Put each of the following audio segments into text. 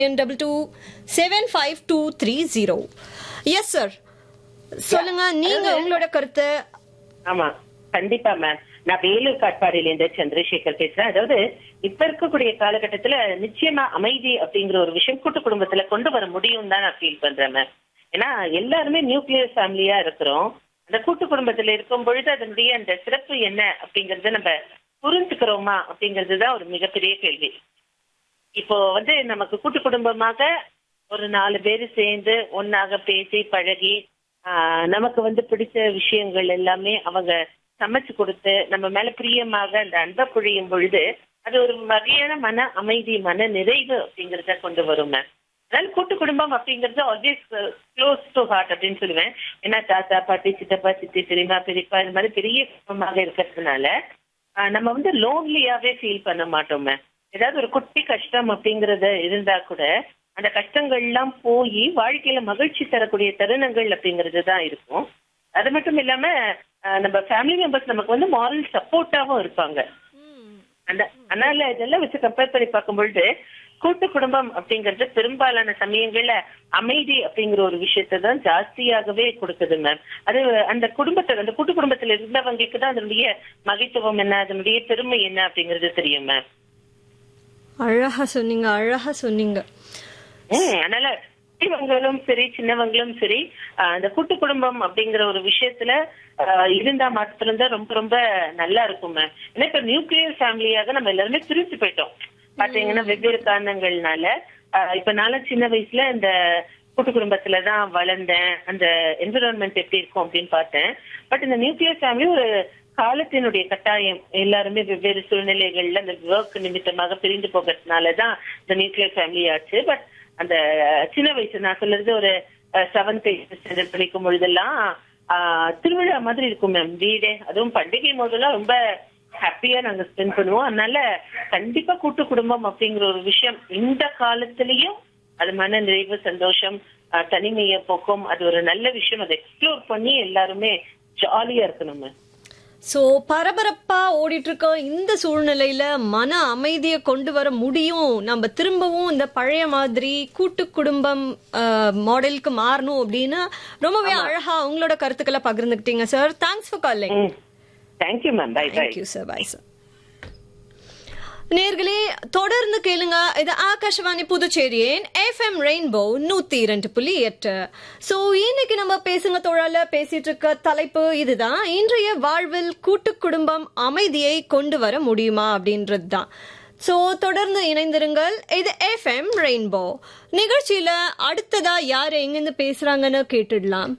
Double two seven five two three zero yes sir சொல்லுங்க நீங்க உங்களோட கருத்து ஆமா கண்டிப்பா மேம் நான் வேலூர் காட்பாடியில இருந்து சந்திரசேகர் பேசுறேன் அதாவது இப்ப இருக்கக்கூடிய காலகட்டத்துல நிச்சயமா அமைதி அப்படிங்கிற ஒரு விஷயம் கூட்டு குடும்பத்துல கொண்டு வர முடியும் தான் நான் ஃபீல் பண்றேன் மேம் ஏன்னா எல்லாருமே நியூக்ளியர் ஃபேமிலியா இருக்கிறோம் அந்த கூட்டு குடும்பத்துல இருக்கும் பொழுது அதனுடைய அந்த சிறப்பு என்ன அப்படிங்கறத நம்ம புரிஞ்சுக்கிறோமா அப்படிங்கிறது தான் ஒரு மிகப்பெரிய கேள்வி இப்போ வந்து நமக்கு கூட்டு குடும்பமாக ஒரு நாலு பேர் சேர்ந்து ஒன்னாக பேசி பழகி ஆஹ், நமக்கு வந்து பிடிச்ச விஷயங்கள் எல்லாமே அவங்க சமைச்சு கொடுத்து நம்ம மேல பிரியமாக அந்த அன்பை பொழியும் பொழுது அது ஒரு வகையான மன அமைதி மன நிறைவு அப்படிங்கறத கொண்டு வரும் மேம் அதனால கூட்டு குடும்பம் அப்படிங்கறது ஆல்வேஸ் க்ளோஸ் டு ஹார்ட் அப்படின்னு சொல்லுவேன் ஏன்னா தாத்தா பாட்டி சித்தப்பா சித்தி பெரியமா பெரியப்பா இந்த மாதிரி பெரிய குடும்பமாக இருக்கிறதுனால ஆஹ் நம்ம வந்து லோன்லியாவே ஃபீல் பண்ண மாட்டோம் மேம் ஏதாவது ஒரு குட்டி கஷ்டம் அப்படிங்கறது இருந்தா கூட அந்த கஷ்டங்கள்லாம் போய் வாழ்க்கையில மகிழ்ச்சி தரக்கூடிய தருணங்கள் அப்படிங்கிறது தான் இருக்கும் அது மட்டும் இல்லாம ஆஹ் நம்ம ஃபேமிலி மெம்பர்ஸ் நமக்கு வந்து மாரல் சப்போர்ட்டாவும் இருப்பாங்க அந்த அதனால இதெல்லாம் வச்சு கம்பேர் பண்ணி பார்க்கும்பொழுது கூட்டு குடும்பம் அப்படிங்கிறது பெரும்பாலான சமயங்கள்ல அமைதி அப்படிங்கிற ஒரு விஷயத்தை தான் ஜாஸ்தியாகவே கொடுக்குது மேம் அது அந்த குடும்பத்தை அந்த கூட்டு குடும்பத்துல இருந்தவங்களுக்கு தான் அதனுடைய மகித்துவம் என்ன அதனுடைய பெருமை என்ன அப்படிங்கிறது தெரியும் மேம் அழகா சொன்னீங்க அழகா சொன்னீங்க ம், அதனால பெரியவங்களும் சரி சின்னவங்களும் சரி ஆஹ், அந்த கூட்டு குடும்பம் அப்படிங்கிற ஒரு விஷயத்துல ஆஹ், இருந்தா மாத்திரம்தான் ரொம்ப ரொம்ப நல்லா இருக்கும் மேம் ஏன்னா இப்ப நியூக்ளியர் ஃபேமிலியாக நம்ம எல்லாருமே பிரிஞ்சு போயிட்டோம் பாத்தீங்கன்னா வெவ்வேறு காரணங்கள்னால ஆஹ், இப்ப நானும் சின்ன வயசுல இந்த கூட்டு குடும்பத்துல தான் வளர்ந்தேன் அந்த என்விரான்மெண்ட் எப்படி இருக்கும் அப்படின்னு பார்த்தேன் பட் இந்த நியூக்ளியர் ஃபேமிலி ஒரு காலத்தினுடைய கட்டாயம் எல்லாருமே வெவ்வேறு சூழ்நிலைகள்ல அந்த ஒர்க் நிமித்தமாக பிரிந்து போகிறதுனாலதான் இந்த நியூக்ளியர் ஃபேமிலி ஆச்சு பட் அந்த சின்ன வயசு நான் சொல்றது ஒரு செவன்த் ஸ்டாண்டர்ட் படிக்கும் பொழுதெல்லாம் ஆஹ், திருவிழா மாதிரி இருக்கும் மேம் வீடே அதுவும் பண்டிகை போதெல்லாம் ரொம்ப ஹாப்பியா நாங்க ஸ்பெண்ட் பண்ணுவோம் அதனால கண்டிப்பா கூட்டு குடும்பம் அப்படிங்கிற ஒரு விஷயம் இந்த காலத்திலயும் அது மன நிறைவு சந்தோஷம் ஆஹ், தனிமையை போக்கும் அது ஒரு நல்ல விஷயம் அதை எக்ஸ்ப்ளோர் பண்ணி எல்லாருமே ஜாலியா இருக்கணும் மேம் சோ பரபரப்பா ஓடிட்டு இருக்க இந்த சூழ்நிலையில மன அமைதியை கொண்டு வர முடியும் நம்ம திரும்பவும் இந்த பழைய மாதிரி கூட்டு குடும்பம் மாடலுக்கு மாறணும் அப்படின்னு ரொம்பவே அழகா உங்களோட கருத்துக்களை பகிர்ந்துக்கிட்டீங்க sir thanks for calling hmm thank you ma'am bye bye thank you sir bye sir நேர்களே தொடர்ந்து கேளுங்க இது ஆகாஷவாணி புதுச்சேரியின் எஃப்எம் ரெயின்போ நூத்தி இரண்டு புள்ளி எட்டு சோ இன்னைக்கு நம்ம பேசுங்க தொழால பேசிட்டு இருக்க தலைப்பு இதுதான் இன்றைய வாழ்வில் கூட்டு குடும்பம் அமைதியை கொண்டு வர முடியுமா அப்படின்றது தான் சோ தொடர்ந்து இணைந்திருங்கள் இது எஃப்எம் ரெயின்போ நிகழ்ச்சியில அடுத்ததா யார் எங்கிருந்து பேசுறாங்கன்னு கேட்டுடலாம்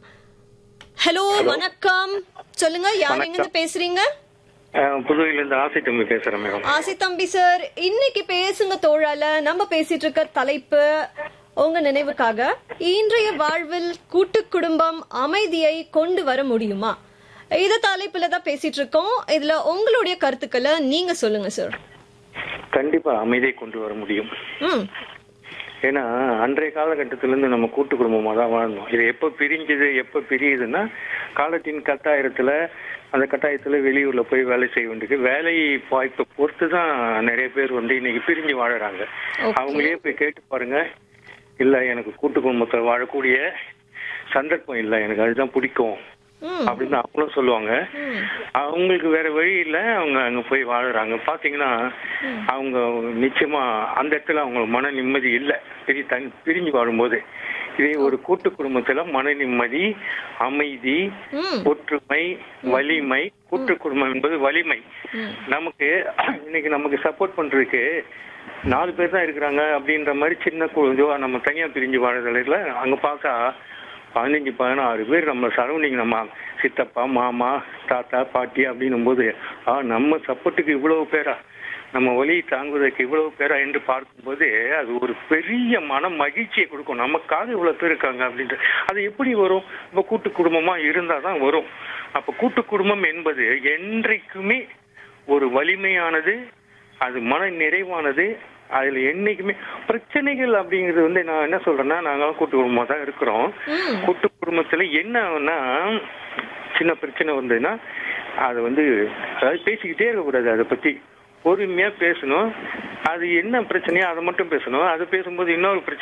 ஹலோ வணக்கம் சொல்லுங்க யார் எங்கிருந்து பேசுறீங்க அஹ் புதுவையிலிருந்து ஆசை தம்பி பேசுறேன் மேடம் ஆசி தம்பி சார் இன்னைக்கு பேசுங்க தோழால நம்ம பேசிட்டு இருக்க தலைப்பு உங்க நினைவுக்காக இன்றைய வாழ்வில் கூட்டு குடும்பம் அமைதியை கொண்டு வர முடியுமா இது தலைப்புல தான் பேசிட்டு இருக்கோம் இதுல உங்களுடைய கருத்துக்களை நீங்க சொல்லுங்க சார் கண்டிப்பா அமைதியை கொண்டு வர முடியும் ம் ஏன்னா அன்றைய காலகட்டத்திலிருந்து நம்ம கூட்டு குடும்பமா தான் வாழ்ந்தோம் இது எப்ப பிரிஞ்சது எப்ப பிரியுதுன்னா காலத்தின் கட்டாயத்துல அந்த கட்டாயத்துல வெளியூர்ல போய் வேலை செய்ய வேண்டியது வேலை வாய்ப்பை பொறுத்து தான் நிறைய பேர் வந்து இன்னைக்கு பிரிஞ்சு வாழறாங்க Okay. அவங்களே போய் கேட்டு பாருங்க இல்ல எனக்கு கூட்டு குடும்பத்துல வாழக்கூடிய சந்தர்ப்பம் இல்ல எனக்கு அதுதான் பிடிக்கும் ம் அப்படின்னு அவங்களும் சொல்லுவாங்க அவங்களுக்கு வேற வழி இல்ல அவங்க அங்க போய் வாழுறாங்க பாத்தீங்கன்னா அவங்க நிச்சயமா அந்த இடத்துல அவங்க மன நிம்மதி இல்ல பிரி தனி பிரிஞ்சு வாழும்போது இதே ஒரு கூட்டு குடும்பத்துல மன நிம்மதி அமைதி ம் ஒற்றுமை வலிமை கூட்டு குடும்பம் என்பது வலிமை நமக்கு இன்னைக்கு நமக்கு சப்போர்ட் பண்றதுக்கு நாலு பேர் தான் இருக்கிறாங்க அப்படின்ற மாதிரி சின்ன குழந்தைவா நம்ம தனியா பிரிஞ்சு வாழறதுல அங்க பார்த்தா பதினஞ்சு பதினாறு பேர் நம்ம சரௌண்டிங் நம்ம சித்தப்பா மாமா தாத்தா பாட்டி அப்படின்னும் போது ஆ நம்ம சப்போர்ட்டுக்கு இவ்வளவு பேரா நம்ம வழி தாங்குவதற்கு இவ்வளவு பேரா என்று பார்க்கும்போது அது ஒரு பெரிய மன மகிழ்ச்சியை கொடுக்கும் நமக்காக இவ்வளவு பேர் இருக்காங்க அப்படின்ட்டு அது எப்படி வரும் இப்ப கூட்டு குடும்பமா இருந்தாதான் வரும் அப்ப கூட்டு குடும்பம் என்பது என்றைக்குமே ஒரு வலிமையானது அது மன நிறைவானது அதுல என்னைக்குமே பிரச்சனைகள் அப்படிங்கிறது வந்து நான் என்ன சொல்றேன்னா நாங்களாம் கூட்டு குடும்பமா தான் இருக்கிறோம் ம் கூட்டு குடும்பத்துல என்னன்னா சின்ன பிரச்சனை வந்ததுன்னா அது வந்து அதாவது பேசிக்கிட்டே இருக்கக்கூடாது அதை பத்தி பொறுமையா பேசணும் அது என்ன பிரச்சனையோ அதை மட்டும் பேசணும் அது பேசும்போது இன்னொரு பிரச்சனை